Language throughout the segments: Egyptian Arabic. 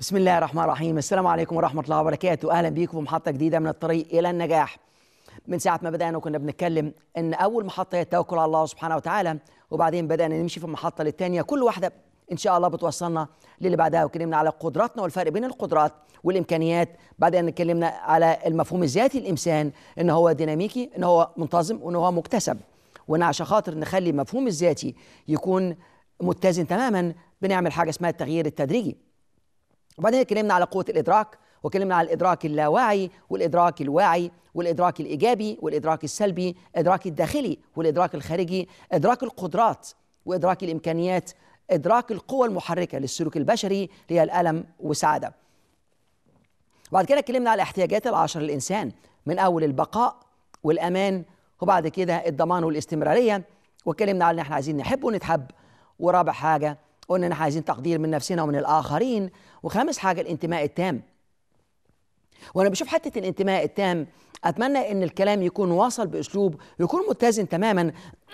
بسم الله الرحمن الرحيم السلام عليكم ورحمة الله وبركاته أهلا بيكم في محطة جديدة من الطريق إلى النجاح من ساعة ما بدأنا كنا بنتكلم إن أول محطة هي التوكل على الله سبحانه وتعالى وبعدين بدأنا نمشي في المحطة للتانية كل واحدة إن شاء الله بتوصلنا للي بعدها وكلمنا على قدراتنا والفرق بين القدرات والإمكانيات بعدين اتكلمنا على المفهوم الذاتي للإنسان إن هو ديناميكي إن هو منتظم وإن هو مكتسب وإن عشان خاطر نخلي المفهوم الذاتي يكون متزن تماما بنعمل حاجة اسمها التغيير التدريجي وبعدين اتكلمنا على قوة الإدراك واتكلمنا على الإدراك اللاواعي والإدراك الواعي والإدراك الإيجابي والإدراك السلبي إدراك الداخلي والإدراك الخارجي إدراك القدرات وإدراك الإمكانيات إدراك القوى المحركة للسلوك البشري اللي هي الألم والسعادة وبعد كده اتكلمنا على احتياجات العشر للإنسان من أول البقاء والأمان وبعد كده الضمان والاستمرارية واتكلمنا على إن إحنا عايزين نحب ونتحب ورابع حاجة قلنا إن إحنا عايزين تقدير من نفسنا ومن الآخرين وخامس حاجة الانتماء التام وانا بشوف حته الانتماء التام اتمنى ان الكلام يكون واصل باسلوب يكون متزن تماما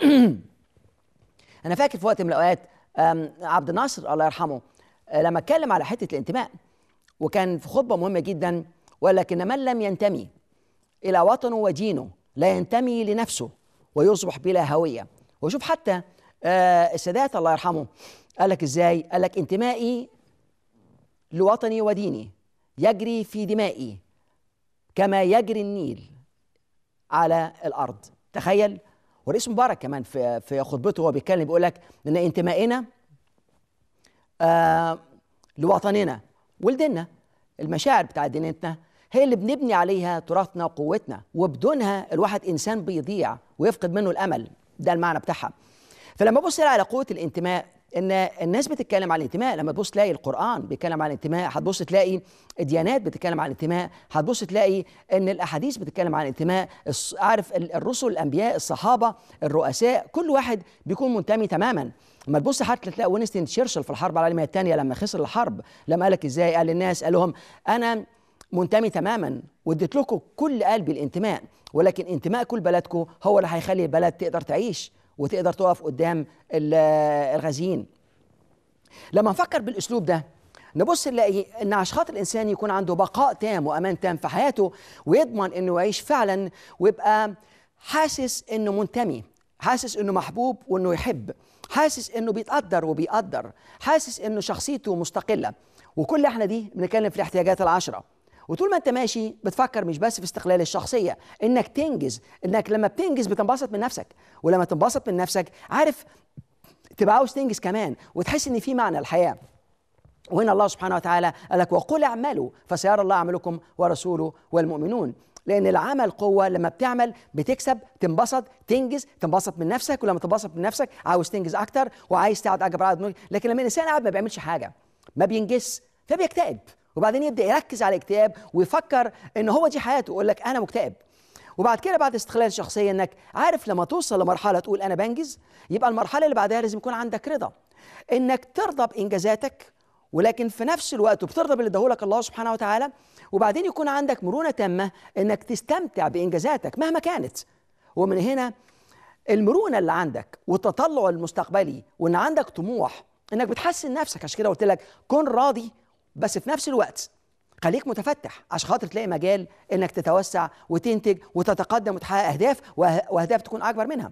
انا فاكر في وقت من الاوقات أم، عبد الناصر الله يرحمه أه، لما اتكلم على حته الانتماء وكان في خطبه مهمه جدا ولكن من لم ينتمي الى وطنه ودينه لا ينتمي لنفسه ويصبح بلا هويه وشوف حتى آه، السادات الله يرحمه قال لك ازاي قال لك انتمائي لوطني وديني يجري في دمائي كما يجري النيل على الارض تخيل ورئيس مبارك كمان في في خطبته وهو بيتكلم بيقول لك ان انتمائنا آه لوطننا ولديننا المشاعر بتاعت دينتنا هي اللي بنبني عليها تراثنا وقوتنا وبدونها الواحد انسان بيضيع ويفقد منه الامل ده المعنى بتاعها فلما ابص على قوه الانتماء ان الناس بتتكلم عن الانتماء لما تبص تلاقي القران بيتكلم عن الانتماء هتبص تلاقي الديانات بتتكلم عن الانتماء هتبص تلاقي ان الاحاديث بتتكلم عن الانتماء الص- عارف ال- الرسل الانبياء الصحابه الرؤساء كل واحد بيكون منتمي تماما لما تبص حتى تلاقي وينستون تشرشل في الحرب العالميه الثانيه لما خسر الحرب لما قال لك ازاي قال للناس قال لهم انا منتمي تماما واديت لكم كل قلبي الانتماء ولكن انتماء كل بلدكم هو اللي هيخلي البلد تقدر تعيش وتقدر تقف قدام ال- الغازيين لما نفكر بالاسلوب ده نبص نلاقي ان عشان خاطر الانسان يكون عنده بقاء تام وامان تام في حياته ويضمن انه يعيش فعلا ويبقى حاسس انه منتمي حاسس انه محبوب وانه يحب حاسس انه بيتقدر وبيقدر حاسس انه شخصيته مستقله وكل احنا دي بنتكلم في الاحتياجات العشره وطول ما انت ماشي بتفكر مش بس في استقلال الشخصيه انك تنجز انك لما بتنجز بتنبسط من نفسك ولما تنبسط من نفسك عارف تبقى عاوز تنجز كمان وتحس ان في معنى الحياه وهنا الله سبحانه وتعالى قال لك وقل اعملوا فسيرى الله عملكم ورسوله والمؤمنون لان العمل قوه لما بتعمل بتكسب تنبسط تنجز تنبسط من نفسك ولما تنبسط من نفسك عاوز تنجز اكتر وعايز تقعد اكبر عدد من- لكن لما الانسان قاعد ما بيعملش حاجه ما بينجزش فبيكتئب وبعدين يبدا يركز على الاكتئاب ويفكر ان هو دي حياته يقول لك انا مكتئب وبعد كده بعد استقلال الشخصيه انك عارف لما توصل لمرحله تقول انا بنجز يبقى المرحله اللي بعدها لازم يكون عندك رضا انك ترضى بانجازاتك ولكن في نفس الوقت بترضى باللي اداهولك الله سبحانه وتعالى وبعدين يكون عندك مرونه تامه انك تستمتع بانجازاتك مهما كانت ومن هنا المرونه اللي عندك والتطلع المستقبلي وان عندك طموح انك بتحسن نفسك عشان كده قلت لك كن راضي بس في نفس الوقت خليك متفتح عشان خاطر تلاقي مجال انك تتوسع وتنتج وتتقدم وتحقق اهداف وأه- واهداف تكون اكبر منها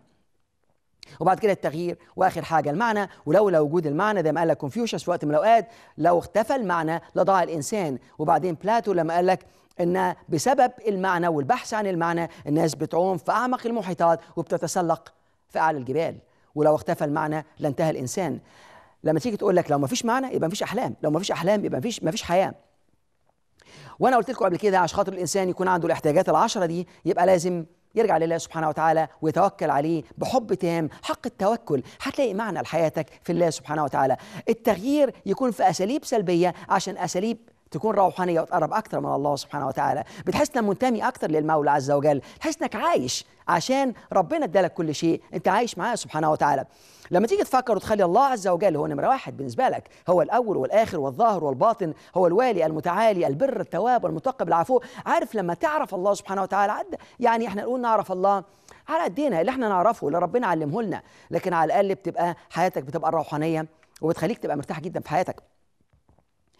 وبعد كده التغيير واخر حاجه المعنى ولولا وجود المعنى زي ما قال لك كونفيوشس في وقت من الاوقات لو اختفى المعنى لضاع الانسان وبعدين بلاتو لما قال لك ان بسبب المعنى والبحث عن المعنى الناس بتعوم في اعمق المحيطات وبتتسلق في اعلى الجبال ولو اختفى المعنى لانتهى الانسان لما تيجي تقول لك لو ما فيش معنى يبقى ما فيش احلام لو ما فيش احلام يبقى ما فيش ما فيش حياه وانا قلت لكم قبل كده عشان خاطر الانسان يكون عنده الاحتياجات العشره دي يبقى لازم يرجع لله سبحانه وتعالى ويتوكل عليه بحب تام حق التوكل هتلاقي معنى لحياتك في الله سبحانه وتعالى التغيير يكون في اساليب سلبيه عشان اساليب تكون روحانيه وتقرب اكثر من الله سبحانه وتعالى بتحس انك منتمي اكثر للمولى عز وجل تحس انك عايش عشان ربنا ادالك كل شيء انت عايش معاه سبحانه وتعالى لما تيجي تفكر وتخلي الله عز وجل هو نمره واحد بالنسبه لك هو الاول والاخر والظاهر والباطن هو الوالي المتعالي البر التواب المتقب العفو عارف لما تعرف الله سبحانه وتعالى عد يعني احنا نقول نعرف الله على قدنا اللي احنا نعرفه اللي ربنا علمه لنا لكن على الاقل بتبقى حياتك بتبقى روحانيه وبتخليك تبقى مرتاح جدا في حياتك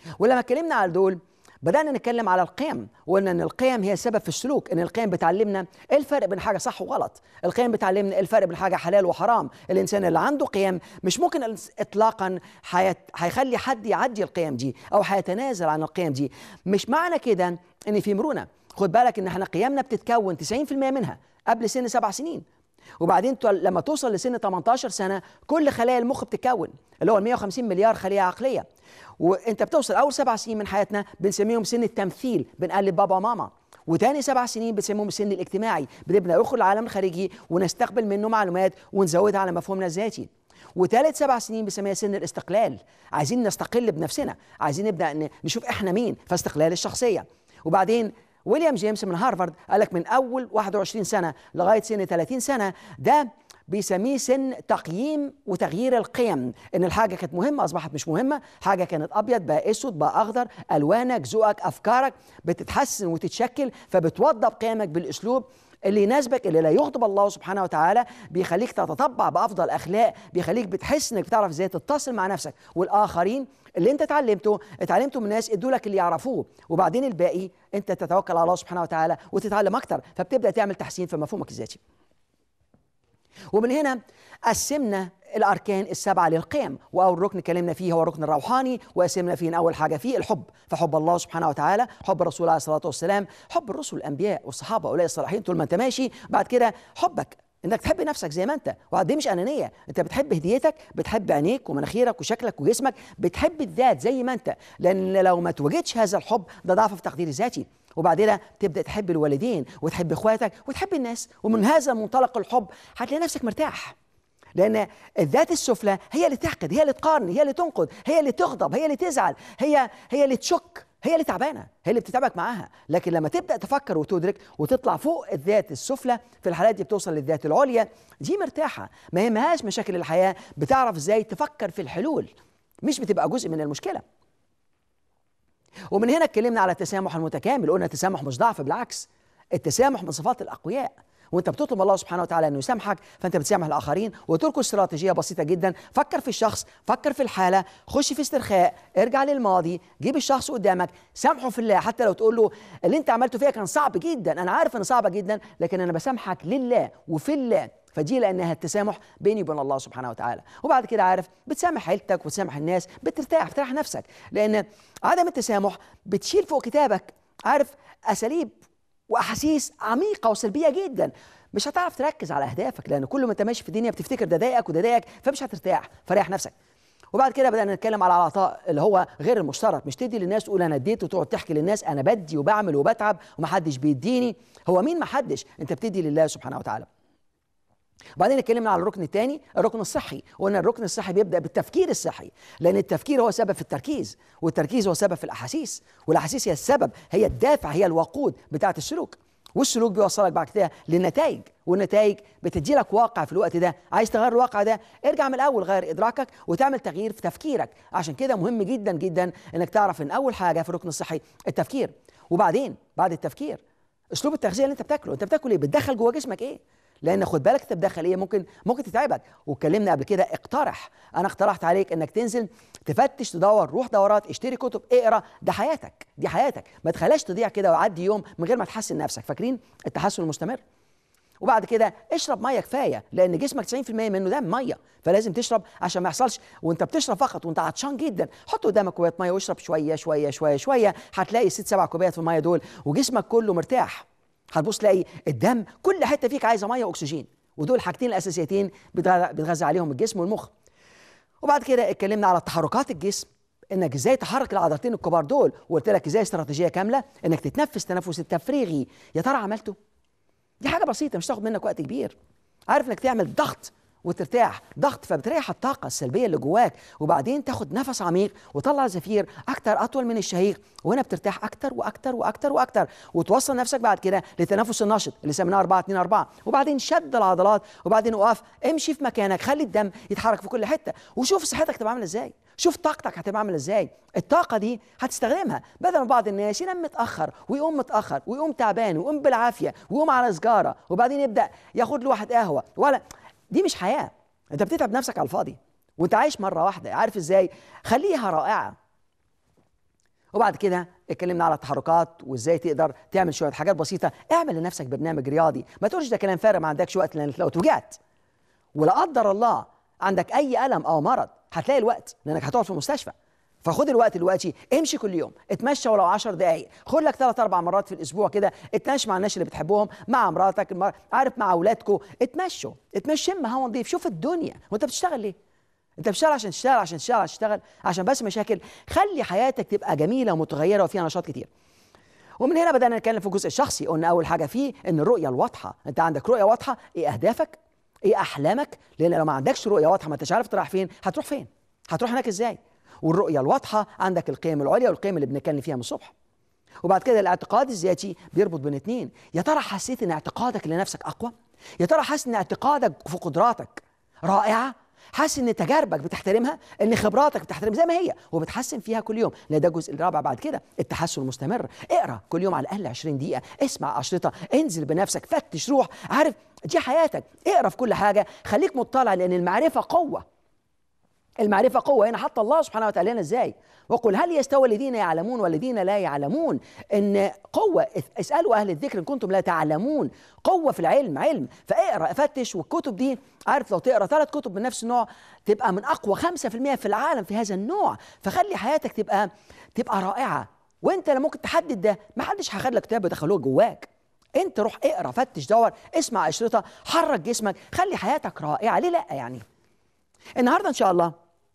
ولما اتكلمنا على دول بدأنا نتكلم على القيم وقلنا ان القيم هي سبب في السلوك ان القيم بتعلمنا ايه الفرق بين حاجه صح وغلط القيم بتعلمنا ايه الفرق بين حاجه حلال وحرام الانسان اللي عنده قيم مش ممكن اطلاقا حيت... هيخلي حد يعدي القيم دي او هيتنازل عن القيم دي مش معنى كده ان في مرونه خد بالك ان احنا قيمنا بتتكون 90% منها قبل سن سبع سنين وبعدين لما توصل لسن 18 سنه كل خلايا المخ بتتكون اللي هو ال 150 مليار خليه عقليه وانت بتوصل اول سبع سنين من حياتنا بنسميهم سن التمثيل بنقلب بابا وماما وتاني سبع سنين بنسميهم السن الاجتماعي بنبدا ندخل العالم الخارجي ونستقبل منه معلومات ونزودها على مفهومنا الذاتي وثالث سبع سنين بنسميها سن الاستقلال عايزين نستقل بنفسنا عايزين نبدا نشوف احنا مين فاستقلال الشخصيه وبعدين ويليام جيمس من هارفارد قال لك من اول 21 سنه لغايه سن 30 سنه ده بيسميه سن تقييم وتغيير القيم ان الحاجه كانت مهمه اصبحت مش مهمه حاجه كانت ابيض بقى اسود بقى اخضر الوانك ذوقك افكارك بتتحسن وتتشكل فبتوضب قيمك بالاسلوب اللي يناسبك اللي لا يغضب الله سبحانه وتعالى بيخليك تتطبع بافضل اخلاق بيخليك بتحس انك بتعرف ازاي تتصل مع نفسك والاخرين اللي انت اتعلمته اتعلمته من ناس ادوا لك اللي يعرفوه وبعدين الباقي انت تتوكل على الله سبحانه وتعالى وتتعلم اكتر فبتبدا تعمل تحسين في مفهومك الذاتي ومن هنا قسمنا الاركان السبعه للقيم واول ركن اتكلمنا فيه هو الركن الروحاني وقسمنا فيه اول حاجه فيه الحب فحب الله سبحانه وتعالى حب الرسول عليه الصلاه والسلام حب الرسل الانبياء والصحابه اولئك الصالحين طول ما انت ماشي بعد كده حبك انك تحب نفسك زي ما انت ودي مش انانيه انت بتحب هديتك بتحب عينيك ومناخيرك وشكلك وجسمك بتحب الذات زي ما انت لان لو ما توجدش هذا الحب ده ضعف في تقدير الذاتي وبعدين تبدا تحب الوالدين وتحب اخواتك وتحب الناس ومن هذا منطلق الحب هتلاقي نفسك مرتاح لان الذات السفلى هي اللي تحقد هي اللي تقارن هي اللي تنقد هي اللي تغضب هي اللي تزعل هي هي اللي تشك هي اللي تعبانه هي اللي بتتعبك معاها لكن لما تبدا تفكر وتدرك وتطلع فوق الذات السفلى في الحالات دي بتوصل للذات العليا دي مرتاحه ما يهمهاش مشاكل الحياه بتعرف ازاي تفكر في الحلول مش بتبقى جزء من المشكله ومن هنا اتكلمنا على التسامح المتكامل قلنا التسامح مش ضعف بالعكس التسامح من صفات الاقوياء وانت بتطلب الله سبحانه وتعالى انه يسامحك فانت بتسامح الاخرين وتركوا استراتيجيه بسيطه جدا فكر في الشخص فكر في الحاله خش في استرخاء ارجع للماضي جيب الشخص قدامك سامحه في الله حتى لو تقول له اللي انت عملته فيها كان صعب جدا انا عارف انه صعبه جدا لكن انا بسامحك لله وفي الله فدي لانها التسامح بيني وبين الله سبحانه وتعالى وبعد كده عارف بتسامح عيلتك وتسامح الناس بترتاح بتريح نفسك لان عدم التسامح بتشيل فوق كتابك عارف اساليب واحاسيس عميقه وسلبيه جدا مش هتعرف تركز على اهدافك لان كل ما انت ماشي في الدنيا بتفتكر ده ضايقك وده ضايقك فمش هترتاح فريح نفسك وبعد كده بدانا نتكلم على العطاء اللي هو غير المشترك مش تدي للناس تقول انا اديت وتقعد تحكي للناس انا بدي وبعمل وبتعب ومحدش بيديني هو مين محدش انت بتدي لله سبحانه وتعالى وبعدين اتكلمنا على الركن الثاني الركن الصحي وقلنا الركن الصحي بيبدا بالتفكير الصحي لان التفكير هو سبب في التركيز والتركيز هو سبب في الاحاسيس والاحاسيس هي السبب هي الدافع هي الوقود بتاعه السلوك والسلوك بيوصلك بعد كده للنتائج والنتائج بتدي لك واقع في الوقت ده عايز تغير الواقع ده ارجع من الاول غير ادراكك وتعمل تغيير في تفكيرك عشان كده مهم جدا جدا انك تعرف ان اول حاجه في الركن الصحي التفكير وبعدين بعد التفكير اسلوب التغذيه اللي انت بتاكله انت بتاكل ايه بتدخل جوه جسمك ايه لان خد بالك انت بتدخل ايه ممكن ممكن تتعبك واتكلمنا قبل كده اقترح انا اقترحت عليك انك تنزل تفتش تدور روح دورات اشتري كتب اقرا ده حياتك دي حياتك ما تخليهاش تضيع كده وعدي يوم من غير ما تحسن نفسك فاكرين التحسن المستمر وبعد كده اشرب ميه كفايه لان جسمك 90% منه ده ميه فلازم تشرب عشان ما يحصلش وانت بتشرب فقط وانت عطشان جدا حط قدامك كوبايه ميه واشرب شويه شويه شويه شويه هتلاقي ست سبع كوبايات في الميه دول وجسمك كله مرتاح هتبص تلاقي الدم كل حته فيك عايزه ميه واكسجين ودول حاجتين الاساسيتين بيتغذى عليهم الجسم والمخ وبعد كده اتكلمنا على تحركات الجسم انك ازاي تحرك العضلتين الكبار دول وقلت لك ازاي استراتيجيه كامله انك تتنفس تنفس التفريغي يا ترى عملته دي حاجه بسيطه مش تاخد منك وقت كبير عارف انك تعمل ضغط وترتاح ضغط فبتريح الطاقة السلبية اللي جواك وبعدين تاخد نفس عميق وطلع زفير أكتر أطول من الشهيق وهنا بترتاح أكتر وأكتر وأكتر وأكتر وتوصل نفسك بعد كده للتنفس النشط اللي سميناه 4 2 4 وبعدين شد العضلات وبعدين وقف امشي في مكانك خلي الدم يتحرك في كل حتة وشوف صحتك تبقى عاملة ازاي شوف طاقتك هتبقى عامله ازاي الطاقه دي هتستخدمها بدل ما بعض الناس ينام متاخر ويقوم متاخر ويقوم تعبان ويقوم بالعافيه ويقوم على سجاره وبعدين يبدا ياخد له واحد قهوه ولا دي مش حياه انت بتتعب نفسك على الفاضي وانت عايش مره واحده عارف ازاي خليها رائعه وبعد كده اتكلمنا على التحركات وازاي تقدر تعمل شويه حاجات بسيطه اعمل لنفسك برنامج رياضي ما تقولش ده كلام فارغ ما عندكش وقت لانك لو اتوجعت ولا قدر الله عندك اي الم او مرض هتلاقي الوقت لانك هتقعد في المستشفى فخد الوقت دلوقتي امشي كل يوم اتمشى ولو 10 دقائق خد لك ثلاث اربع مرات في الاسبوع كده اتمشى مع الناس اللي بتحبهم مع مراتك المر... عارف مع اولادكم اتمشوا اتمشى شم هوا نظيف شوف الدنيا وانت بتشتغل ليه انت بتشتغل عشان تشتغل عشان تشتغل عشان تشتغل عشان بس مشاكل خلي حياتك تبقى جميله ومتغيره وفيها نشاط كتير ومن هنا بدانا نتكلم في الجزء الشخصي قلنا اول حاجه فيه ان الرؤيه الواضحه انت عندك رؤيه واضحه ايه اهدافك ايه احلامك لان لو ما عندكش رؤيه واضحه ما انتش عارف تروح فين هتروح فين هتروح هناك ازاي والرؤيه الواضحه عندك القيم العليا والقيم اللي بنتكلم فيها من الصبح وبعد كده الاعتقاد الذاتي بيربط بين اتنين يا ترى حسيت ان اعتقادك لنفسك اقوى يا ترى حاسس ان اعتقادك في قدراتك رائعه حاسس ان تجاربك بتحترمها ان خبراتك بتحترمها زي ما هي وبتحسن فيها كل يوم لان ده الجزء الرابع بعد كده التحسن المستمر اقرا كل يوم على الاقل 20 دقيقه اسمع اشرطه انزل بنفسك فتش روح عارف دي حياتك اقرا في كل حاجه خليك مطلع لان المعرفه قوه المعرفة قوة هنا حتى الله سبحانه وتعالى لنا ازاي وقل هل يستوي الذين يعلمون والذين لا يعلمون ان قوة اسألوا أهل الذكر إن كنتم لا تعلمون قوة في العلم علم فاقرأ فتش والكتب دي عارف لو تقرأ ثلاث كتب من نفس النوع تبقى من أقوى خمسة في المية في العالم في هذا النوع فخلي حياتك تبقى تبقى رائعة وانت اللي ممكن تحدد ده ما حدش هياخد لك كتاب يدخلوه جواك انت روح اقرا فتش دور اسمع اشرطه حرك جسمك خلي حياتك رائعه ليه لا يعني النهارده ان شاء الله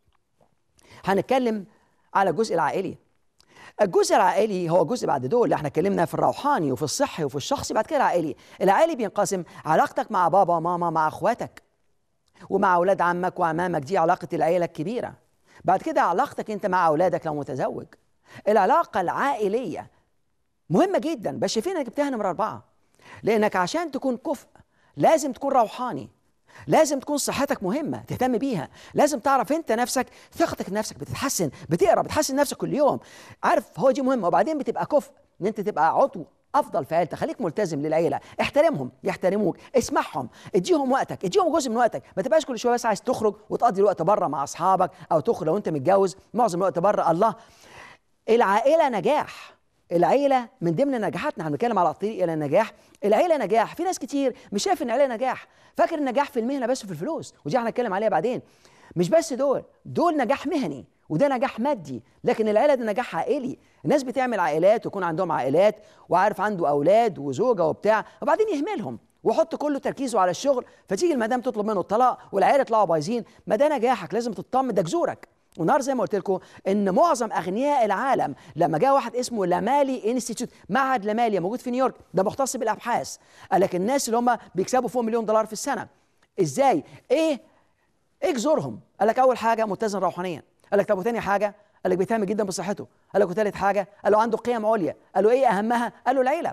هنتكلم على الجزء العائلي الجزء العائلي هو جزء بعد دول اللي احنا اتكلمنا في الروحاني وفي الصحي وفي الشخصي بعد كده العائلي العائلي بينقسم علاقتك مع بابا وماما مع اخواتك ومع اولاد عمك وعمامك دي علاقه العيله الكبيره بعد كده علاقتك انت مع اولادك لو متزوج العلاقه العائليه مهمه جدا بس شايفين انك جبتها نمره اربعه لانك عشان تكون كفء لازم تكون روحاني لازم تكون صحتك مهمة تهتم بيها لازم تعرف انت نفسك ثقتك في نفسك بتتحسن بتقرا بتحسن نفسك كل يوم عارف هو دي مهمة وبعدين بتبقى كفء ان انت تبقى عضو افضل في عيلتك خليك ملتزم للعيله احترمهم يحترموك اسمعهم اديهم وقتك اديهم جزء من وقتك ما تبقاش كل شويه بس عايز تخرج وتقضي الوقت بره مع اصحابك او تخرج لو انت متجوز معظم الوقت بره الله العائله نجاح العيله من ضمن نجاحاتنا احنا بنتكلم على الطريق الى النجاح العيله نجاح في ناس كتير مش شايف ان العيله نجاح فاكر النجاح في المهنه بس في الفلوس ودي هنتكلم عليها بعدين مش بس دول دول نجاح مهني وده نجاح مادي لكن العيله ده نجاح عائلي الناس بتعمل عائلات ويكون عندهم عائلات وعارف عنده اولاد وزوجه وبتاع وبعدين يهملهم ويحط كله تركيزه على الشغل فتيجي المدام تطلب منه الطلاق والعيله يطلعوا بايظين ما ده نجاحك لازم تطمن ده جذورك والنهارده زي ما قلت لكم ان معظم اغنياء العالم لما جاء واحد اسمه لامالي انستيتيوت معهد لاماليا موجود في نيويورك ده مختص بالابحاث قال لك الناس اللي هم بيكسبوا فوق مليون دولار في السنه ازاي ايه ايه جذورهم قال لك اول حاجه متزن روحانيا قال لك طب وثاني حاجه قال لك بيهتم جدا بصحته قال لك وثالث حاجه قال له عنده قيم عليا قال له ايه اهمها قال له العيله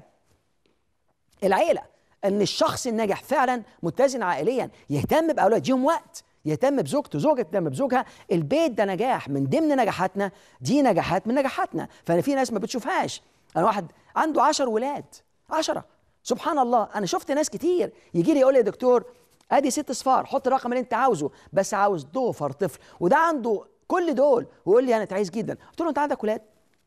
العيله ان الشخص الناجح فعلا متزن عائليا يهتم باولاده يديهم وقت يهتم بزوجته زوجة تهتم بزوجها البيت ده نجاح من ضمن نجاحاتنا دي نجاحات من نجاحاتنا فانا في ناس ما بتشوفهاش انا واحد عنده عشر ولاد عشرة سبحان الله انا شفت ناس كتير يجي لي يقول لي يا دكتور ادي ست صفار حط الرقم اللي انت عاوزه بس عاوز ضوفر طفل وده عنده كل دول ويقول لي انا تعيس جدا قلت له انت عندك ولاد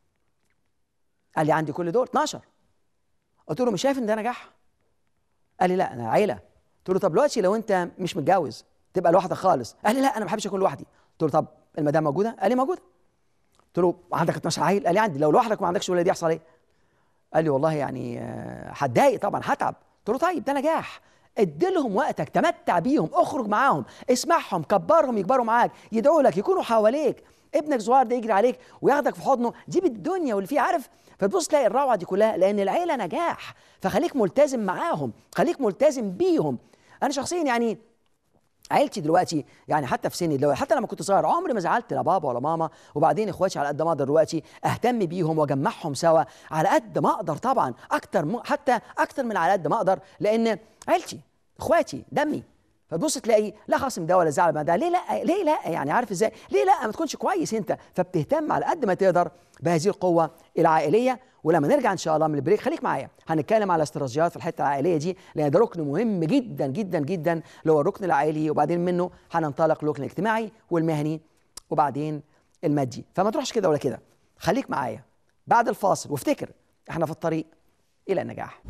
قال لي عندي كل دول 12 قلت له مش شايف ان ده نجاح قال لي لا انا عيله قلت له طب دلوقتي لو انت مش متجوز تبقى لوحدك خالص قال لي لا انا ما بحبش اكون لوحدي قلت له طب المدام موجوده قال لي موجوده قلت له عندك 12 عيل قال لي عندي لو لوحدك وما عندكش ولاد يحصل ايه قال لي والله يعني هتضايق طبعا هتعب قلت له طيب ده نجاح اديلهم وقتك تمتع بيهم اخرج معاهم اسمعهم كبرهم يكبروا معاك يدعوا لك يكونوا حواليك ابنك صغير ده يجري عليك وياخدك في حضنه دي بالدنيا واللي فيه عارف فتبص تلاقي الروعه دي كلها لان العيله نجاح فخليك ملتزم معاهم خليك ملتزم بيهم انا شخصيا يعني عيلتي دلوقتي يعني حتى في سني دلوقتي حتى لما كنت صغير عمري ما زعلت لا بابا ولا ماما وبعدين اخواتي على قد ما اقدر دلوقتي اهتم بيهم واجمعهم سوا على قد ما اقدر طبعا اكتر م... حتى اكتر من على قد ما اقدر لان عيلتي اخواتي دمي فتبص تلاقي لا خصم ده ولا زعل ده ليه لا ليه لا يعني عارف ازاي ليه لا ما تكونش كويس انت فبتهتم على قد ما تقدر بهذه القوه العائليه ولما نرجع ان شاء الله من البريك خليك معايا هنتكلم على استراتيجيات في الحته العائليه دي لان ده ركن مهم جدا جدا جدا اللي هو الركن العائلي وبعدين منه هننطلق الركن الاجتماعي والمهني وبعدين المادي فما تروحش كده ولا كده خليك معايا بعد الفاصل وافتكر احنا في الطريق الى النجاح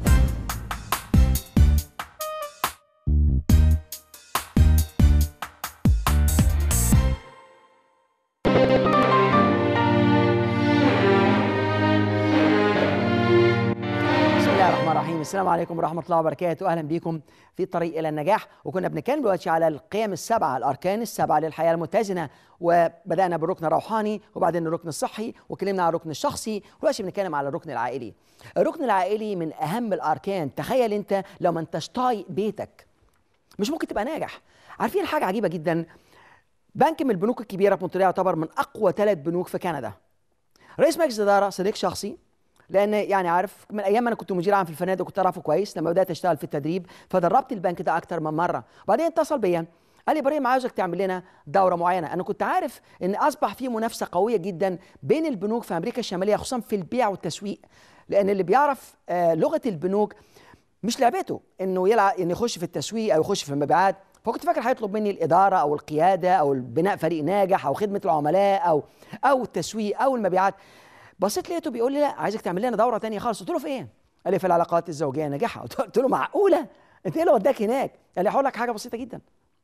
بسم الله الرحمن الرحيم السلام عليكم ورحمة الله وبركاته أهلا بكم في الطريق إلى النجاح وكنا بنتكلم دلوقتي على القيم السبعة الأركان السبعة للحياة المتزنة وبدأنا بالركن الروحاني وبعدين الركن الصحي وكلمنا على الركن الشخصي ودلوقتي بنتكلم على الركن العائلي الركن العائلي من أهم الأركان تخيل أنت لو ما أنتش طايق بيتك مش ممكن تبقى ناجح عارفين حاجة عجيبة جدا بنك من البنوك الكبيرة في مونتريال يعتبر من أقوى ثلاث بنوك في كندا رئيس مجلس إدارة صديق شخصي لان يعني عارف من ايام ما انا كنت مدير عام في الفنادق كنت اعرفه كويس لما بدات اشتغل في التدريب فدربت البنك ده اكتر من مره وبعدين اتصل بيا قال لي ابراهيم عاوزك تعمل لنا دوره معينه انا كنت عارف ان اصبح في منافسه قويه جدا بين البنوك في امريكا الشماليه خصوصا في البيع والتسويق لان اللي بيعرف آه لغه البنوك مش لعبته انه يلعب انه يخش في التسويق او يخش في المبيعات فكنت فاكر هيطلب مني الاداره او القياده او بناء فريق ناجح او خدمه العملاء او او التسويق او المبيعات بصيت لقيته بيقول لي لا عايزك تعمل لنا دوره تانية خالص قلت له في ايه قال لي في العلاقات الزوجيه ناجحه قلت له معقوله انت ايه اللي وداك هناك قال لي هقول لك حاجه بسيطه جدا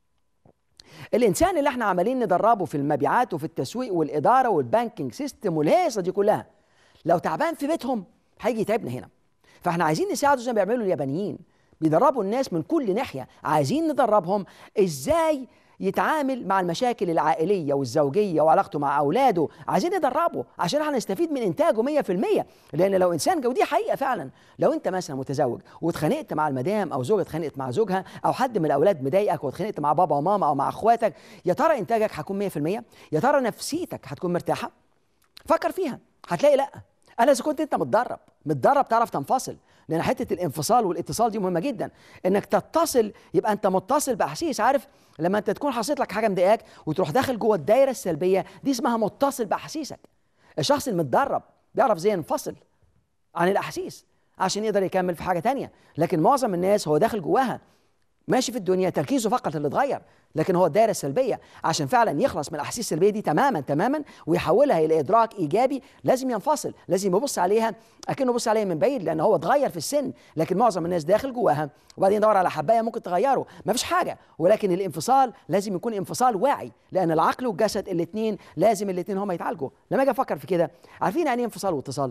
الانسان اللي احنا عمالين ندربه في المبيعات وفي التسويق والاداره والبانكينج سيستم والهيصه دي كلها لو تعبان في بيتهم هيجي يتعبنا هنا فاحنا عايزين نساعده زي ما بيعملوا اليابانيين بيدربوا الناس من كل ناحيه عايزين ندربهم ازاي يتعامل مع المشاكل العائليه والزوجيه وعلاقته مع اولاده عايزين ندربه عشان احنا نستفيد من انتاجه 100% لان لو انسان جو دي حقيقه فعلا لو انت مثلا متزوج واتخانقت مع المدام او زوجة اتخانقت مع زوجها او حد من الاولاد مضايقك واتخانقت مع بابا وماما او مع اخواتك يا ترى انتاجك هيكون 100% يا ترى نفسيتك هتكون مرتاحه فكر فيها هتلاقي لا انا اذا كنت انت متدرب متدرب تعرف تنفصل لان حته الانفصال والاتصال دي مهمه جدا انك تتصل يبقى انت متصل باحاسيس عارف لما انت تكون حصلت لك حاجه مضايقاك وتروح داخل جوه الدايره السلبيه دي اسمها متصل باحاسيسك الشخص المتدرب بيعرف ازاي ينفصل عن الاحاسيس عشان يقدر يكمل في حاجه تانية لكن معظم الناس هو داخل جواها ماشي في الدنيا تركيزه فقط اللي اتغير لكن هو الدائره السلبيه عشان فعلا يخلص من الاحاسيس السلبيه دي تماما تماما ويحولها الى ادراك ايجابي لازم ينفصل لازم يبص عليها اكنه يبص عليها من بعيد لان هو اتغير في السن لكن معظم الناس داخل جواها وبعدين يدور على حبايه ممكن تغيره ما فيش حاجه ولكن الانفصال لازم يكون انفصال واعي لان العقل والجسد الاثنين لازم الاثنين هما يتعالجوا لما اجي افكر في كده عارفين يعني ايه انفصال واتصال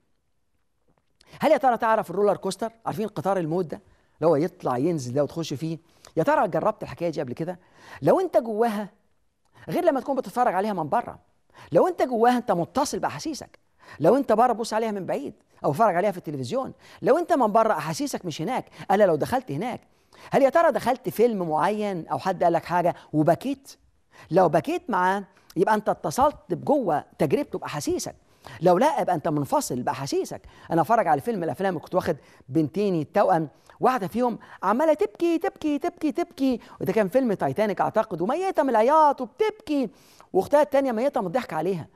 هل يا ترى تعرف الرولر كوستر عارفين قطار الموت ده اللي هو يطلع ينزل ده وتخش فيه يا ترى جربت الحكايه دي قبل كده لو انت جواها غير لما تكون بتتفرج عليها من بره لو انت جواها انت متصل باحاسيسك لو انت بره بص عليها من بعيد او اتفرج عليها في التلفزيون لو انت من بره احاسيسك مش هناك الا لو دخلت هناك هل يا ترى دخلت فيلم معين او حد قال لك حاجه وبكيت لو بكيت معاه يبقى انت اتصلت بجوه تجربته باحاسيسك لو لا يبقى انت منفصل باحاسيسك انا اتفرج على فيلم من الافلام كنت واخد بنتيني التوأم واحده فيهم عماله تبكي تبكي تبكي تبكي وده كان فيلم تايتانيك اعتقد وميته من العياط وبتبكي واختها الثانيه ميته من الضحك عليها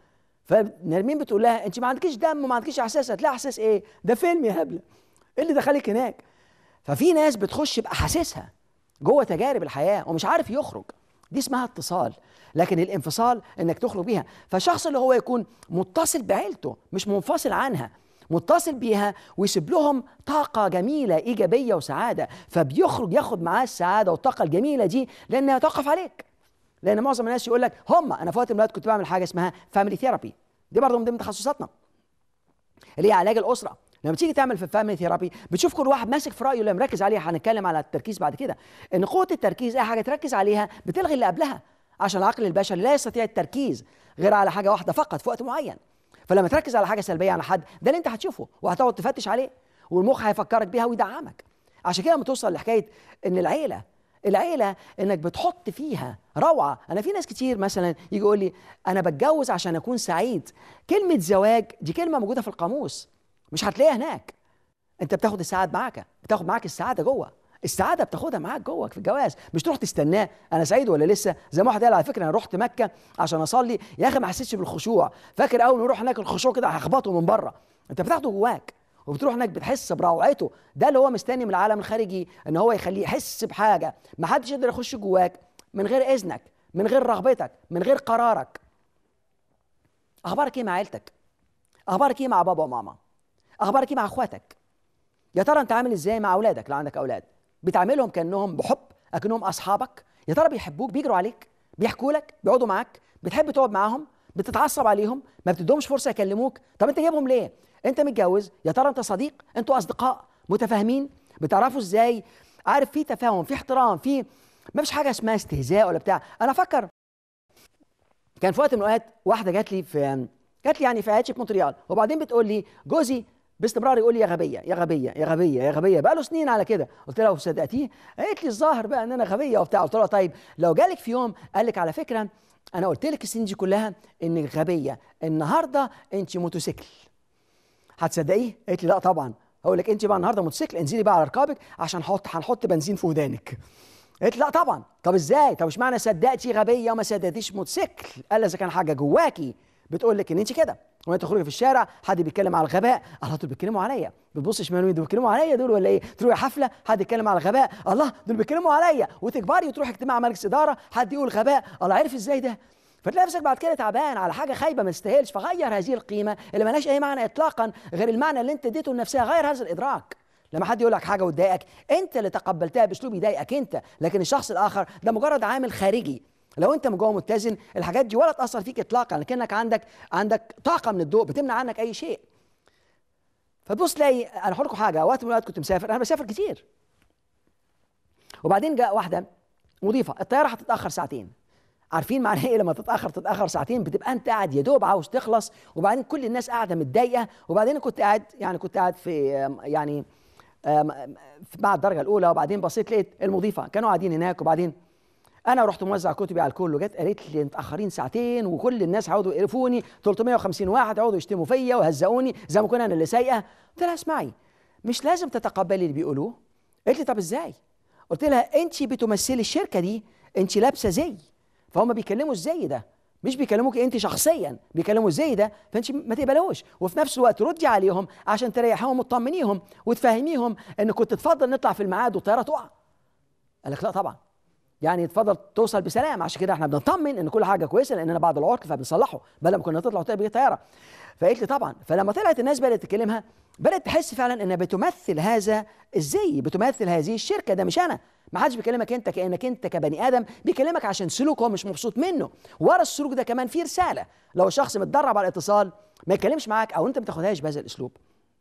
فنرمين بتقول لها انت ما عندكيش دم وما عندكيش احساس هتلاقي احساس ايه ده فيلم يا هبله ايه اللي دخلك هناك ففي ناس بتخش باحاسيسها جوه تجارب الحياه ومش عارف يخرج دي اسمها اتصال لكن الانفصال انك تخرج بيها فالشخص اللي هو يكون متصل بعيلته مش منفصل عنها متصل بيها ويسيب لهم طاقة جميلة إيجابية وسعادة فبيخرج ياخد معاه السعادة والطاقة الجميلة دي لأنها توقف عليك لأن معظم الناس يقول لك هم أنا في وقت من الأوقات كنت بعمل حاجة اسمها فاميلي ثيرابي دي برضه من ضمن تخصصاتنا اللي هي علاج الأسرة لما تيجي تعمل في الفاميلي ثيرابي بتشوف كل واحد ماسك في رايه اللي مركز عليه هنتكلم على التركيز بعد كده ان قوه التركيز اي حاجه تركز عليها بتلغي اللي قبلها عشان العقل البشري لا يستطيع التركيز غير على حاجه واحده فقط في وقت معين فلما تركز على حاجه سلبيه على حد ده اللي انت هتشوفه وهتقعد تفتش عليه والمخ هيفكرك بيها ويدعمك عشان كده لما توصل لحكايه ان العيله العيله انك بتحط فيها روعه انا في ناس كتير مثلا يجي يقول لي انا بتجوز عشان اكون سعيد كلمه زواج دي كلمه موجوده في القاموس مش هتلاقيها هناك انت بتاخد السعاده معاك بتاخد معاك السعاده جوه السعاده بتاخدها معاك جوه في الجواز مش تروح تستناه انا سعيد ولا لسه زي ما واحد قال على فكره انا رحت مكه عشان اصلي يا اخي ما حسيتش بالخشوع فاكر اول ما نروح هناك الخشوع كده هخبطه من بره انت بتاخده جواك وبتروح هناك بتحس بروعته ده اللي هو مستني من العالم الخارجي ان هو يخليه يحس بحاجه ما حدش يقدر يخش جواك من غير اذنك من غير رغبتك من غير قرارك اخبارك ايه مع عيلتك اخبارك ايه مع بابا وماما اخبارك ايه مع اخواتك يا ترى انت عامل ازاي مع اولادك لو عندك اولاد بتعاملهم كانهم بحب اكنهم اصحابك يا ترى بيحبوك بيجروا عليك بيحكوا لك بيقعدوا معاك بتحب تقعد معاهم بتتعصب عليهم ما بتدهمش فرصه يكلموك طب انت جايبهم ليه انت متجوز يا ترى انت صديق انتوا اصدقاء متفاهمين بتعرفوا ازاي عارف في تفاهم في احترام في ما فيش حاجه اسمها استهزاء ولا بتاع انا افكر كان في وقت من الاوقات واحده جات لي في جات لي يعني في عيادتي في مونتريال وبعدين بتقول لي جوزي باستمرار يقول لي يا غبيه يا غبيه يا غبيه يا غبيه بقى له سنين على كده قلت لها وصدقتيه قالت لي الظاهر بقى ان انا غبيه وبتاع قلت لها طيب لو جالك في يوم قال لك على فكره انا قلت لك السنين دي كلها انك غبيه النهارده انت موتوسيكل هتصدقيه قالت لي لا طبعا اقول لك انت بقى النهارده موتوسيكل انزلي بقى على ركابك عشان نحط هنحط بنزين في ودانك قالت لا طبعا طب ازاي طب اشمعنى صدقتي غبيه وما صدقتيش موتوسيكل قال اذا كان حاجه جواكي بتقول لك ان انت كده وانت تخرجي في الشارع حد بيتكلم على الغباء الله دول بيتكلموا عليا بتبص شمال ويمين دول بيتكلموا عليا دول ولا ايه تروحي حفله حد يتكلم على الغباء الله دول بيتكلموا عليا وتكبري وتروحي اجتماع مجلس اداره حد يقول غباء الله عارف ازاي ده فتلاقي نفسك بعد كده تعبان على حاجه خايبه ما تستاهلش فغير هذه القيمه اللي ملهاش اي معنى اطلاقا غير المعنى اللي انت اديته لنفسها غير هذا الادراك لما حد يقول لك حاجه وتضايقك انت اللي تقبلتها باسلوب يضايقك انت لكن الشخص الاخر ده مجرد عامل خارجي لو انت من جوه متزن الحاجات دي ولا تاثر فيك اطلاقا لكنك عندك عندك طاقه من الضوء بتمنع عنك اي شيء فتبص تلاقي انا هقول لكم حاجه وقت من الاوقات كنت مسافر انا بسافر كتير وبعدين جاء واحده مضيفه الطياره هتتاخر ساعتين عارفين معناه ايه لما تتاخر تتاخر ساعتين بتبقى انت قاعد يا دوب عاوز تخلص وبعدين كل الناس قاعده متضايقه وبعدين كنت قاعد يعني كنت قاعد في يعني مع الدرجه الاولى وبعدين بصيت لقيت المضيفه كانوا قاعدين هناك وبعدين انا رحت موزع كتبي على الكل وجت قالت لي متاخرين ساعتين وكل الناس عاودوا يقرفوني 350 واحد عاودوا يشتموا فيا وهزقوني زي ما كنا انا اللي سايقه قلت لها اسمعي مش لازم تتقبلي اللي بيقولوه قالت لي طب ازاي قلت لها انت بتمثلي الشركه دي انت لابسه زي فهم بيكلموا الزي ده مش بيكلموك انت شخصيا بيكلموا الزي ده فانت ما تقبلوش وفي نفس الوقت ردي عليهم عشان تريحيهم وتطمنيهم وتفهميهم ان كنت تفضل نطلع في الميعاد والطياره تقع قال لك لا طبعا يعني تفضل توصل بسلام عشان كده احنا بنطمن ان كل حاجه كويسه لاننا بعد العطل فبنصلحه بدل ما كنا نطلع وتبقى طياره فقالت لي طبعا فلما طلعت الناس بدات تكلمها بدات تحس فعلا انها بتمثل هذا الزي بتمثل هذه الشركه ده مش انا ما حدش بيكلمك انت كانك انت كبني ادم بيكلمك عشان سلوك هو مش مبسوط منه ورا السلوك ده كمان في رساله لو الشخص متدرب على الاتصال ما يتكلمش معاك او انت ما تاخدهاش بهذا الاسلوب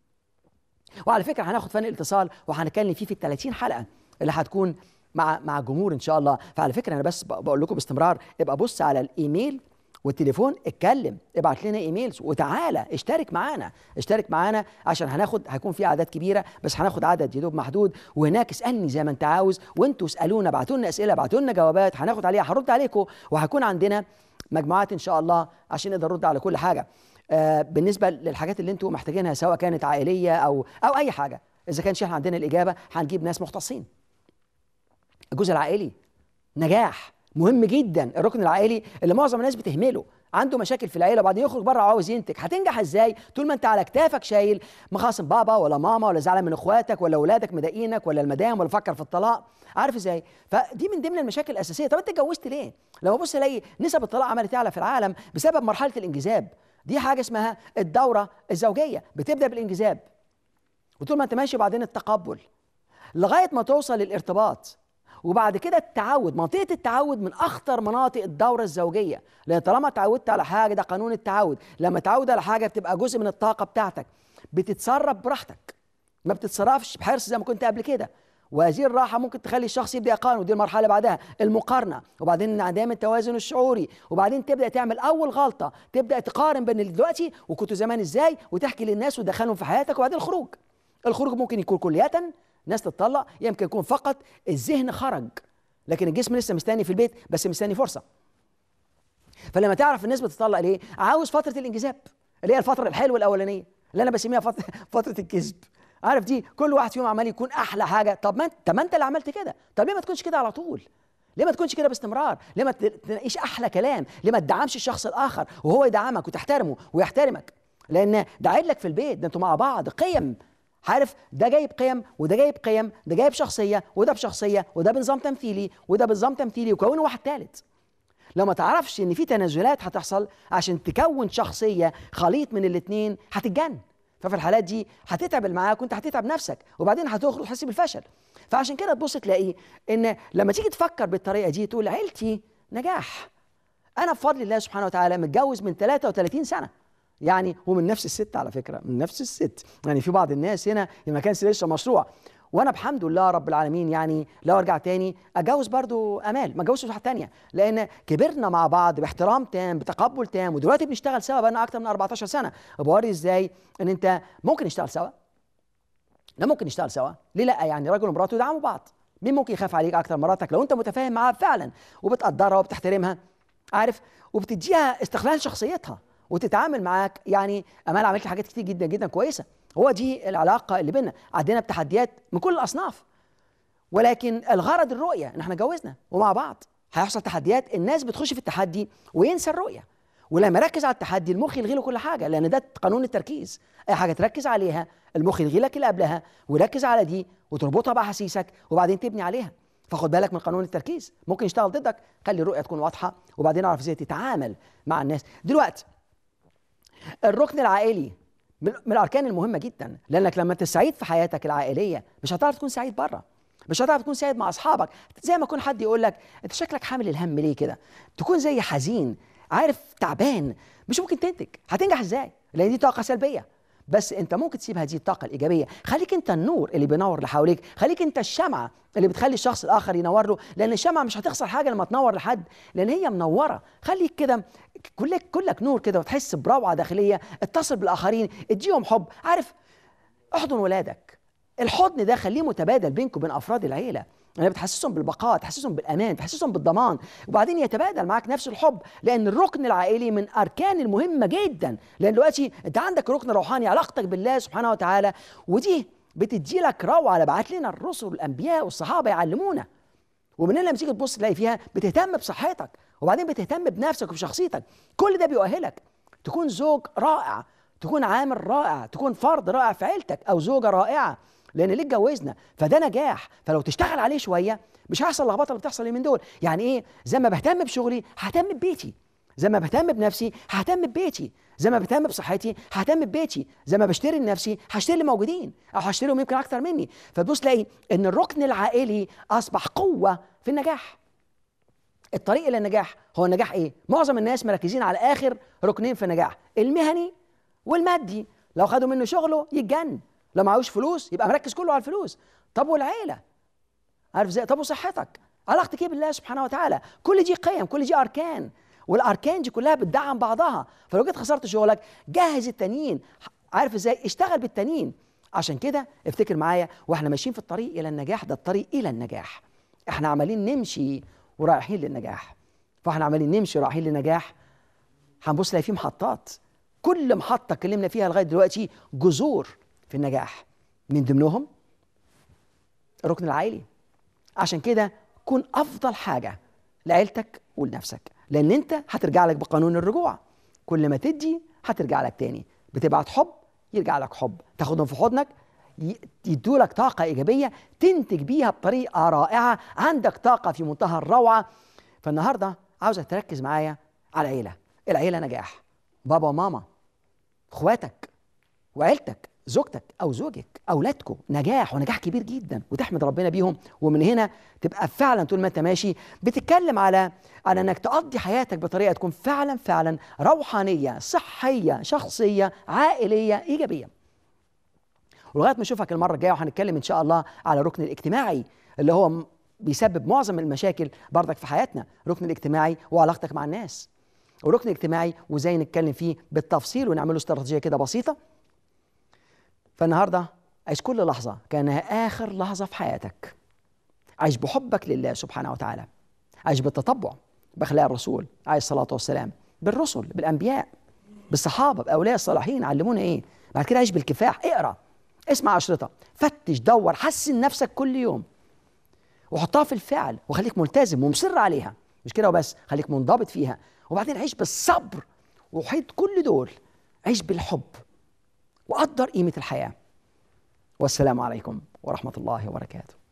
وعلى فكره هناخد فن الاتصال وهنتكلم فيه في ال 30 حلقه اللي هتكون مع مع الجمهور ان شاء الله فعلى فكره انا بس بقول لكم باستمرار ابقى بص على الايميل والتليفون اتكلم ابعت لنا ايميلز وتعالى اشترك معانا اشترك معانا عشان هناخد هيكون في اعداد كبيره بس هناخد عدد يدوب محدود وهناك اسالني زي ما انت عاوز وانتوا اسالونا ابعتوا لنا اسئله ابعتوا لنا جوابات هناخد عليها هرد عليكم وهيكون عندنا مجموعات ان شاء الله عشان نقدر نرد على كل حاجه آه بالنسبه للحاجات اللي انتوا محتاجينها سواء كانت عائليه او او اي حاجه اذا كانش احنا عندنا الاجابه هنجيب ناس مختصين الجزء العائلي نجاح مهم جدا الركن العائلي اللي معظم الناس بتهمله عنده مشاكل في العيله وبعدين يخرج بره وعاوز ينتج هتنجح ازاي طول ما انت على كتافك شايل مخاصم بابا ولا ماما ولا زعلان من اخواتك ولا اولادك مضايقينك ولا المدام ولا فكر في الطلاق عارف ازاي فدي من ضمن المشاكل الاساسيه طب انت اتجوزت ليه لما ابص الاقي نسب الطلاق عملت تعلى في العالم بسبب مرحله الانجذاب دي حاجه اسمها الدوره الزوجيه بتبدا بالانجذاب وطول ما انت ماشي بعدين التقبل لغايه ما توصل للارتباط وبعد كده التعود منطقة التعود من أخطر مناطق الدورة الزوجية لأن طالما اتعودت على حاجة ده قانون التعود لما تعود على حاجة بتبقى جزء من الطاقة بتاعتك بتتصرف براحتك ما بتتصرفش بحرص زي ما كنت قبل كده وهذه الراحة ممكن تخلي الشخص يبدأ يقارن ودي المرحلة اللي بعدها المقارنة وبعدين انعدام التوازن الشعوري وبعدين تبدأ تعمل أول غلطة تبدأ تقارن بين اللي دلوقتي وكنتوا زمان إزاي وتحكي للناس وتدخلهم في حياتك وبعدين الخروج الخروج ممكن يكون كلية ناس تتطلق يمكن يكون فقط الذهن خرج لكن الجسم لسه مستني في البيت بس مستني فرصه فلما تعرف الناس بتطلق ليه عاوز فتره الانجذاب اللي هي الفتره الحلوه الاولانيه اللي انا بسميها فتره فتره الكذب عارف دي كل واحد فيهم عمال يكون احلى حاجه طب ما انت طب ما انت اللي عملت كده طب ليه ما تكونش كده على طول ليه ما تكونش كده باستمرار ليه ما تناقيش احلى كلام ليه ما تدعمش الشخص الاخر وهو يدعمك وتحترمه ويحترمك لان ده قاعد لك في البيت ده انتوا مع بعض قيم عارف ده جايب قيم وده جايب قيم ده جايب شخصيه وده بشخصيه وده بنظام تمثيلي وده بنظام تمثيلي وكونوا واحد ثالث لو ما تعرفش ان في تنازلات هتحصل عشان تكون شخصيه خليط من الاثنين هتتجن ففي الحالات دي هتتعب اللي معاك وانت هتتعب نفسك وبعدين هتخرج تحس بالفشل فعشان كده تبص تلاقي ان لما تيجي تفكر بالطريقه دي تقول عيلتي نجاح انا بفضل الله سبحانه وتعالى متجوز من 33 سنه يعني ومن نفس الست على فكره من نفس الست يعني في بعض الناس هنا ما كانش لسه مشروع وانا بحمد الله رب العالمين يعني لو ارجع تاني اتجوز برضو امال ما اتجوزش واحده تانية لان كبرنا مع بعض باحترام تام بتقبل تام ودلوقتي بنشتغل سوا بقالنا اكتر من 14 سنه وبوري ازاي ان انت ممكن نشتغل سوا لا ممكن نشتغل سوا ليه لا يعني راجل ومراته يدعموا بعض مين ممكن يخاف عليك اكتر مراتك لو انت متفاهم معاها فعلا وبتقدرها وبتحترمها عارف وبتديها استغلال شخصيتها وتتعامل معاك يعني امال عملت لي حاجات كتير جدا جدا كويسه هو دي العلاقه اللي بينا عندنا بتحديات من كل الاصناف ولكن الغرض الرؤيه ان احنا اتجوزنا ومع بعض هيحصل تحديات الناس بتخش في التحدي وينسى الرؤيه ولما يركز على التحدي المخ يلغي له كل حاجه لان ده قانون التركيز اي حاجه تركز عليها المخ يلغي لك اللي قبلها ويركز على دي وتربطها باحاسيسك وبعدين تبني عليها فخد بالك من قانون التركيز ممكن يشتغل ضدك خلي الرؤيه تكون واضحه وبعدين اعرف ازاي تتعامل مع الناس دلوقتي الركن العائلي من من الاركان المهمه جدا لانك لما تسعيد في حياتك العائليه مش هتعرف تكون سعيد بره مش هتعرف تكون سعيد مع اصحابك زي ما يكون حد يقول لك انت شكلك حامل الهم ليه كده تكون زي حزين عارف تعبان مش ممكن تنتج هتنجح ازاي لان دي طاقه سلبيه بس انت ممكن تسيب هذه الطاقه الايجابيه خليك انت النور اللي بينور اللي حواليك خليك انت الشمعه اللي بتخلي الشخص الاخر ينور له لان الشمعه مش هتخسر حاجه لما تنور لحد لان هي منوره خليك كده كلك كلك نور كده وتحس بروعه داخليه اتصل بالاخرين اديهم حب عارف احضن ولادك الحضن ده خليه متبادل بينك وبين افراد العيله يعني بتحسسهم بالبقاء تحسسهم بالامان تحسسهم بالضمان وبعدين يتبادل معاك نفس الحب لان الركن العائلي من اركان المهمه جدا لان دلوقتي انت عندك ركن روحاني علاقتك بالله سبحانه وتعالى ودي بتدي لك روعه بعت لنا الرسل والانبياء والصحابه يعلمونا ومن هنا لما تيجي تبص تلاقي فيها بتهتم بصحتك وبعدين بتهتم بنفسك وبشخصيتك كل ده بيؤهلك تكون زوج رائع تكون عامل رائع تكون فرد رائع في عيلتك او زوجه رائعه لان ليه اتجوزنا فده نجاح فلو تشتغل عليه شويه مش هيحصل اللخبطه اللي بتحصل من دول يعني ايه زي ما بهتم بشغلي ههتم ببيتي زي ما بهتم بنفسي ههتم ببيتي زي ما بهتم بصحتي ههتم ببيتي زي ما بشتري لنفسي هشتري اللي موجودين او هشتري لهم يمكن اكتر مني فتبص تلاقي ان الركن العائلي اصبح قوه في النجاح الطريق الى النجاح هو النجاح ايه معظم الناس مركزين على اخر ركنين في النجاح المهني والمادي لو خدوا منه شغله يتجن لو معهوش فلوس يبقى مركز كله على الفلوس طب والعيله عارف ازاي طب وصحتك علاقتك ايه بالله سبحانه وتعالى كل دي قيم كل دي اركان والاركان دي كلها بتدعم بعضها فلو جيت خسرت شغلك جهز التانيين عارف ازاي اشتغل بالتانيين عشان كده افتكر معايا واحنا ماشيين في الطريق الى النجاح ده الطريق الى النجاح احنا عمالين نمشي ورايحين للنجاح فاحنا عمالين نمشي ورايحين للنجاح هنبص نلاقي في محطات كل محطه اتكلمنا فيها لغايه دلوقتي جذور في النجاح من ضمنهم الركن العائلي عشان كده كن افضل حاجه لعيلتك ولنفسك لان انت هترجع لك بقانون الرجوع كل ما تدي هترجع لك تاني بتبعت حب يرجع لك حب تاخدهم في حضنك يدوا لك طاقة إيجابية تنتج بيها بطريقة رائعة عندك طاقة في منتهى الروعة فالنهاردة عاوزك تركز معايا على العيلة العيلة نجاح بابا وماما اخواتك وعيلتك زوجتك او زوجك اولادكم نجاح ونجاح كبير جدا وتحمد ربنا بيهم ومن هنا تبقى فعلا طول ما انت ماشي بتتكلم على على انك تقضي حياتك بطريقه تكون فعلا فعلا روحانيه صحيه شخصيه عائليه ايجابيه ولغايه ما اشوفك المره الجايه وهنتكلم ان شاء الله على الركن الاجتماعي اللي هو بيسبب معظم المشاكل بردك في حياتنا الركن الاجتماعي وعلاقتك مع الناس والركن الاجتماعي وازاي نتكلم فيه بالتفصيل ونعمله استراتيجيه كده بسيطه فالنهارده عيش كل لحظه كانها اخر لحظه في حياتك عيش بحبك لله سبحانه وتعالى عيش بالتطبع باخلاق الرسول عليه الصلاه والسلام بالرسل بالانبياء بالصحابه باولياء الصالحين علمونا ايه بعد كده عيش بالكفاح اقرا اسمع اشرطه فتش دور حسن نفسك كل يوم وحطها في الفعل وخليك ملتزم ومصر عليها مش كده وبس خليك منضبط فيها وبعدين عيش بالصبر وحيد كل دول عيش بالحب وقدر قيمة الحياة والسلام عليكم ورحمة الله وبركاته